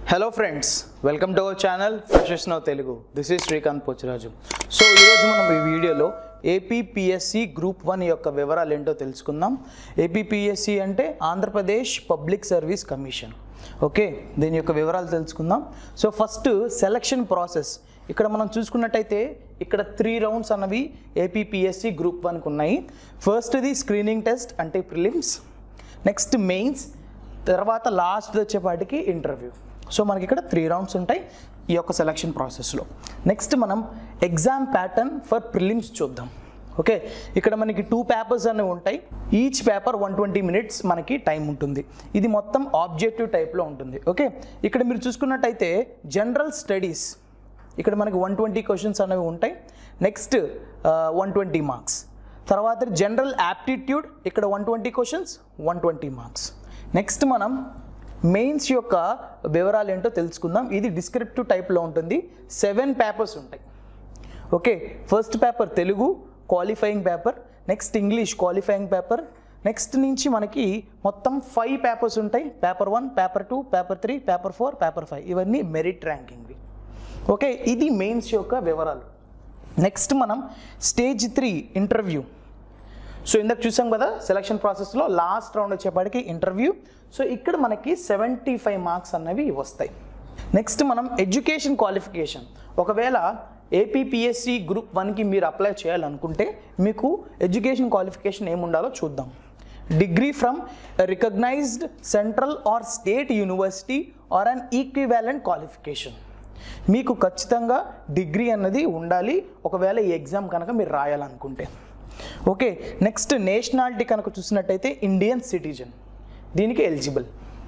hello friends welcome to our channel freshers now Telugu this is Srikanth Pocharaju so ఈరోజు మనం ఈ వీడియోలో ఏపీపీఎస్సి గ్రూప్ వన్ యొక్క వివరాలు ఏంటో తెలుసుకుందాం ఏపీపీఎస్సి అంటే Andhra Pradesh public service commission okay దీని యొక్క వివరాలు తెలుసుకుందాం సో ఫస్ట్ సెలక్షన్ ప్రాసెస్ ఇక్కడ మనం చూసుకున్నట్టయితే ఇక్కడ త్రీ రౌండ్స్ అన్నవి ఏపీపీఎస్సి గ్రూప్ వన్కి ఉన్నాయి ఫస్ట్ది స్క్రీనింగ్ టెస్ట్ అంటే ప్రిలిమ్స్ నెక్స్ట్ మెయిన్స్ తర్వాత లాస్ట్ వచ్చేపాటికి ఇంటర్వ్యూ సో మనకి ఇక్కడ త్రీ రౌండ్స్ ఉంటాయి ఈ యొక్క సెలక్షన్ ప్రాసెస్లో నెక్స్ట్ మనం ఎగ్జామ్ ప్యాటర్న్ ఫర్ ప్రిలిమ్స్ చూద్దాం ఓకే ఇక్కడ మనకి టూ పేపర్స్ అనేవి ఉంటాయి each paper one twenty minutes మనకి టైం ఉంటుంది ఇది మొత్తం ఆబ్జెక్టివ్ టైప్లో ఉంటుంది ఓకే ఇక్కడ మీరు చూసుకున్నట్టయితే జనరల్ స్టడీస్ ఇక్కడ మనకి వన్ ట్వంటీ క్వశ్చన్స్ అనేవి ఉంటాయి నెక్స్ట్ వన్ ట్వంటీ మార్క్స్ తర్వాత జనరల్ యాప్టిట్యూడ్ ఇక్కడ one twenty questions one twenty marks next మనం మెయిన్స్ యొక్క వివరాలు ఏంటో తెలుసుకుందాం ఇది డిస్క్రిప్టివ్ టైప్లో ఉంటుంది సెవెన్ పేపర్స్ ఉంటాయి okay first paper Telugu qualifying paper next English qualifying paper next నుంచి మనకి మొత్తం ఫైవ్ పేపర్స్ ఉంటాయి paper one paper two paper three paper four paper five ఇవన్నీ మెరిట్ ర్యాంకింగ్వి ఓకే ఇది మెయిన్స్ యొక్క వివరాలు నెక్స్ట్ మనం స్టేజ్ త్రీ ఇంటర్వ్యూ సో ఇందాక చూసాం కదా సెలక్షన్ ప్రాసెస్లో లాస్ట్ రౌండ్ వచ్చేపాటికి ఇంటర్వ్యూ సో ఇక్కడ మనకి సెవెంటీ ఫైవ్ మార్క్స్ అన్నవి వస్తాయి నెక్స్ట్ మనం ఎడ్యుకేషన్ క్వాలిఫికేషన్ ఒకవేళ ఏపీపీఎస్సి గ్రూప్ వన్కి మీరు అప్లై చేయాలనుకుంటే మీకు ఎడ్యుకేషన్ క్వాలిఫికేషన్ ఏముండాలో చూద్దాం degree from recognised central or state university or an equivalent qualification మీకు ఖచ్చితంగా డిగ్రీ అన్నది ఉండాలి ఒకవేళ ఈ ఎగ్జామ్ కనుక మీరు రాయాలనుకుంటే ఓకే నెక్స్ట్ నేషనాలిటీ కనుక చూసినట్టయితే ఇండియన్ సిటిజన్ దీనికి eligible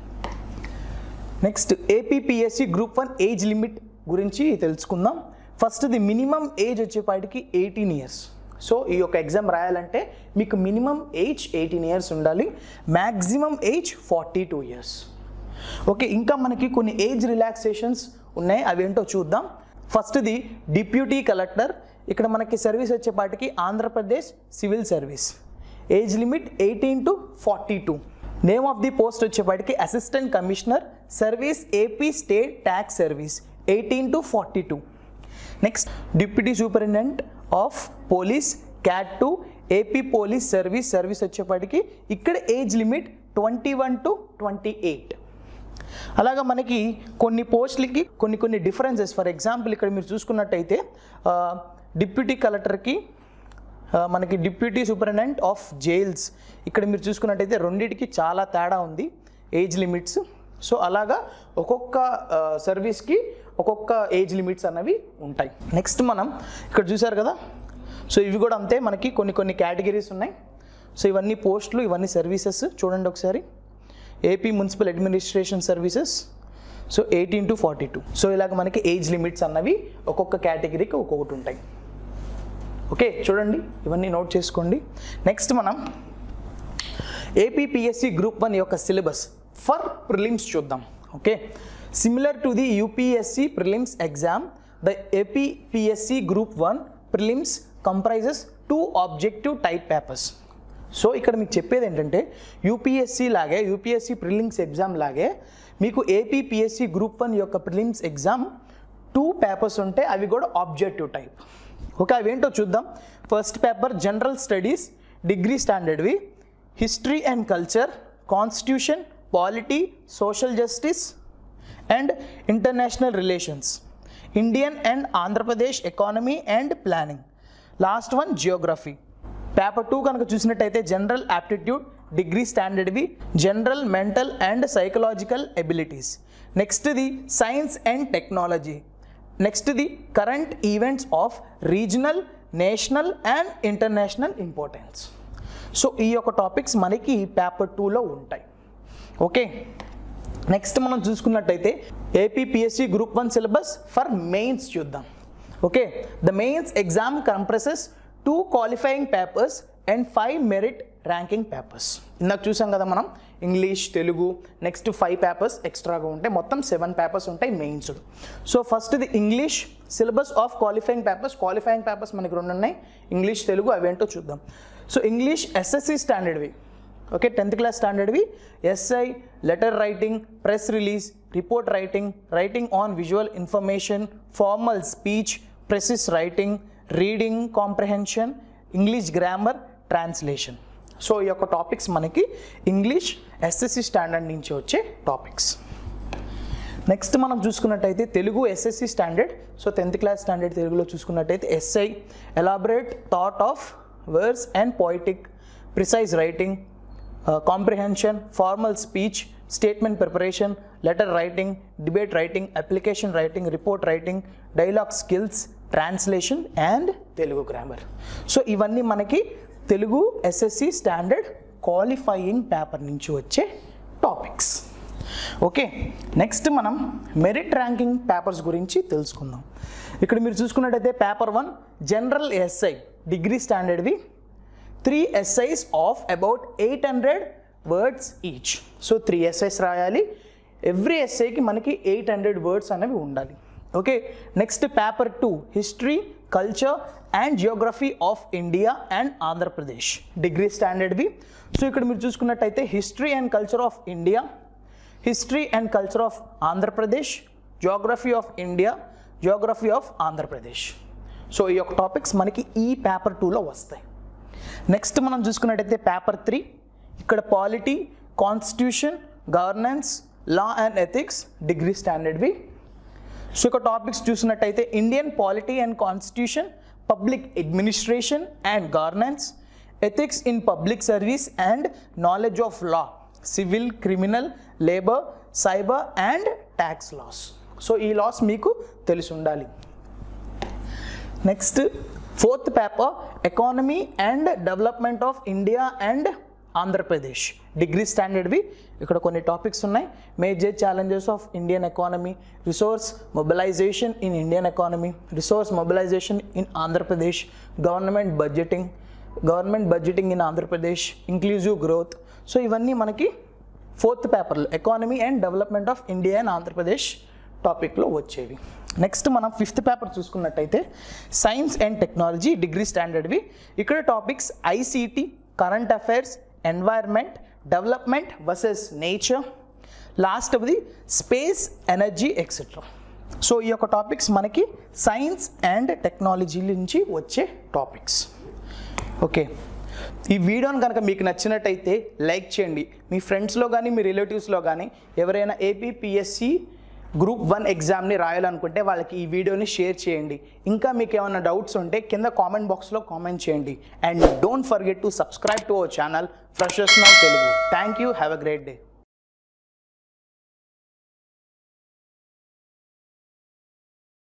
next APPSC group one age limit గురించి తెలుసుకుందాం ఫస్ట్ ది మినిమం ఏజ్ వచ్చేపాటికి ఎయిటీన్ ఇయర్స్ సో ఈ యొక్క ఎగ్జామ్ రాయాలంటే మీకు మినిమం ఏజ్ ఎయిటీన్ ఇయర్స్ ఉండాలి maximum age forty two years okay ఇంకా మనకి కొన్ని ఏజ్ రిలాక్సేషన్స్ ఉన్నాయి అవి ఏంటో చూద్దాం ఫస్ట్ది డిప్యూటీ కలెక్టర్ ఇక్కడ మనకి సర్వీస్ వచ్చేపాటికి Andhra Pradesh civil service age limit eighteen to forty two name of the post వచ్చేపాటికి assistant commissioner service AP state tax service eighteen to forty two next deputy superintendent of police cat to AP police service service వచ్చేపాటికి ఇక్కడ age limit twenty one to twenty eight అలాగా మనకి కొన్ని పోస్టులకి కొన్ని కొన్ని differences for example ఇక్కడ మీరు చూసుకున్నట్టయితే డిప్యూటీ కలెక్టర్కి మనకి డిప్యూటీ సూపరింటెండెంట్ ఆఫ్ జైల్స్ ఇక్కడ మీరు చూసుకున్నట్టయితే రెండింటికి చాలా తేడా ఉంది ఏజ్ లిమిట్స్ సో అలాగా ఒక్కొక్క సర్వీస్కి ఒక్కొక్క ఏజ్ లిమిట్స్ అన్నవి ఉంటాయి నెక్స్ట్ మనం ఇక్కడ చూసారు కదా సో ఇవి కూడా అంతే మనకి కొన్ని కొన్ని కేటగిరీస్ ఉన్నాయి సో ఇవన్నీ పోస్టులు ఇవన్నీ సర్వీసెస్ చూడండి ఒకసారి AP municipal administration services so eighteen to forty two so ఇలాగ మనకి ఏజ్ లిమిట్స్ అన్నవి ఒక్కొక్క కేటగిరీకి ఒక్కొక్కటి ఉంటాయి ఓకే చూడండి ఇవన్నీ నోట్ చేసుకోండి నెక్స్ట్ మనం ఏపీపీఎస్సి గ్రూప్ వన్ యొక్క సిలబస్ ఫర్ ప్రిలిమ్స్ చూద్దాం okay similar to the UPSC prelims exam the APPSC group one prelims comprises two objective type papers so ఇక్కడ మీకు చెప్పేది ఏంటంటే యూపీఎస్సి లాగే యూపీఎస్సి ప్రిలిమ్స్ ఎగ్జామ్ లాగే మీకు ఏపీపీఎస్సి గ్రూప్ వన్ యొక్క ప్రిలిమ్స్ ఎగ్జామ్ టూ పేపర్స్ ఉంటే అవి కూడా ఆబ్జెక్టివ్ టైప్ ఓకే అవేంటో చూద్దాం first paper general studies degree స్టాండర్డ్వి history and culture constitution polity social justice and international relations Indian and Andhra Pradesh economy and planning last one geography paper two కనుక చూసినట్టయితే general aptitude degree స్టాండర్డ్వి general mental and psychological abilities నెక్స్ట్ది science and technology నెక్స్ట్ది current events of regional national and international importance so ఈ యొక్క topics మనకి paper టూలో ఉంటాయి ఓకే నెక్స్ట్ మనం చూసుకున్నట్టయితే APPSC group one syllabus for mains చూద్దాం okay the mains exam compresses two qualifying papers and five merit ranking papers ఇందాక చూసాం కదా మనం English Telugu next five papers ఎక్స్ట్రాగా ఉంటాయి మొత్తం సెవెన్ పేపర్స్ ఉంటాయి mains so first the English syllabus of qualifying papers qualifying papers మనకి రెండు ఉన్నాయి ఇంగ్లీష్ తెలుగు అవేంటో చూద్దాం సో ఇంగ్లీష్ ఎస్ఎస్సి స్టాండర్డ్వి ఓకే టెన్త్ క్లాస్ స్టాండర్డ్వి essay letter writing press release report writing writing on visual information formal speech precis writing reading comprehension English grammar translation so ఈ యొక్క topics మనకి ఇంగ్లీష్ ఎస్ఎస్సి స్టాండర్డ్ నుంచి వచ్చే topics next మనం చూసుకున్నట్టయితే Telugu SSC standard so tenth class standard తెలుగులో చూసుకున్నట్టయితే essay elaborate thought of words and poetic precise writing comprehension formal speech statement preparation letter writing debate writing application writing report writing dialogue skills translation and Telugu grammar so ఇవన్నీ మనకి Telugu SSC standard qualifying paper నుంచి వచ్చే topics okay next మనం merit ranking papers గురించి తెలుసుకుందాం ఇక్కడ మీరు చూసుకున్నట్టయితే paper one general essay degree స్టాండర్డ్వి three SIs of about eight hundred words each so three essays రాయాలి ఎవ్రీ ఎస్ఐకి మనకి ఎయిట్ హండ్రెడ్ వర్డ్స్ అనేవి ఉండాలి okay next paper two history culture and geography of India and Andhra Pradesh degree స్టాండర్డ్వి so ఇక్కడ మీరు చూసుకున్నట్టయితే history and culture of India history and culture of Andhra Pradesh geography of India geography of Andhra Pradesh so ఈ యొక్క topics మనకి ఈ పేపర్ టూలో వస్తాయి నెక్స్ట్ మనం చూసుకున్నట్టయితే పేపర్ త్రీ ఇక్కడ polity constitution governance law and ethics degree స్టాండర్డ్వి సో ఇక టాపిక్స్ చూసినట్టయితే Indian polity and constitution public administration and governance ethics in public service and knowledge of law civil criminal labour cyber and tax laws so ఈ laws మీకు తెలిసి ఉండాలి next fourth paper economy and development of India and Andhra Pradesh degree స్టాండర్డ్వి ఇక్కడ కొన్ని topics ఉన్నాయి major challenges of Indian economy resource mobilisation in Indian economy resource mobilisation in Andhra Pradesh government budgeting government budgeting in Andhra Pradesh inclusive growth so ఇవన్నీ మనకి fourth పేపర్లో economy and development of India and Andhra Pradesh టాపిక్లో వచ్చేవి next మనం ఫిఫ్త్ పేపర్ చూసుకున్నట్టయితే science and technology degree స్టాండర్డ్వి ఇక్కడ topics ICT current affairs environment development versus nature last the space energy etcetera so ఈ యొక్క టాపిక్స్ మనకి సైన్స్ అండ్ టెక్నాలజీ నుంచి వచ్చే టాపిక్స్ ఓకే ఈ వీడియోని కనుక మీకు నచ్చినట్టయితే లైక్ చేయండి మీ ఫ్రెండ్స్లో కానీ మీ రిలేటివ్స్లో కానీ ఎవరైనా ఏపీపీఎస్సి గ్రూప్ వన్ ఎగ్జామ్ని రాయాలనుకుంటే వాళ్ళకి ఈ వీడియోని షేర్ చేయండి ఇంకా మీకు ఏమైనా డౌట్స్ ఉంటే కింద కామెంట్ బాక్స్లో కామెంట్ చేయండి and don't forget to subscribe to our channel freshers now Telugu thank you have a great day